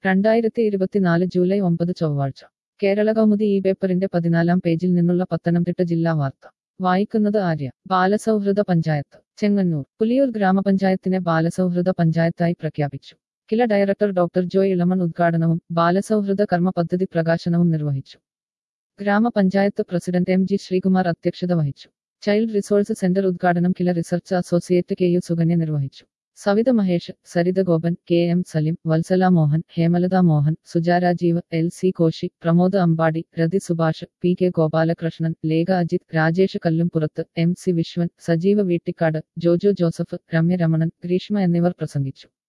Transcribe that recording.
രണ്ടായിരത്തി ഇരുപത്തിനാല് ജൂലൈ ഒമ്പത് ചൊവ്വാഴ്ച കേരള കൗമുദി ഈ പേപ്പറിന്റെ പതിനാലാം പേജിൽ നിന്നുള്ള പത്തനംതിട്ട ജില്ലാ വാർത്ത വായിക്കുന്നത് ആര്യ ബാലസൗഹൃദ പഞ്ചായത്ത് ചെങ്ങന്നൂർ പുലിയൂർ ഗ്രാമപഞ്ചായത്തിനെ ബാലസൗഹൃദ പഞ്ചായത്തായി പ്രഖ്യാപിച്ചു കില ഡയറക്ടർ ഡോക്ടർ ജോയ് ഇളമൺ ഉദ്ഘാടനവും ബാലസൗഹൃദ കർമ്മ പദ്ധതി പ്രകാശനവും നിർവഹിച്ചു ഗ്രാമപഞ്ചായത്ത് പ്രസിഡന്റ് എം ജി ശ്രീകുമാർ അധ്യക്ഷത വഹിച്ചു ചൈൽഡ് റിസോഴ്സ് സെന്റർ ഉദ്ഘാടനം KILA research associate K U Sukanya നിർവഹിച്ചു Savitha Mahesh Saritha Gopan K M Salim Vatsala Mohan Hemalatha Mohan Sujarajeev L C Koshy Pramod Ambadi Rathi Subhash P K Gopalakrishnan Lekha Ajith Rajesh Kallumpurath M C Viswan Sajeeva Veettikkad Jojo Joseph Ramya Ramanan Greeshma എന്നിവർ പ്രസംഗിച്ചു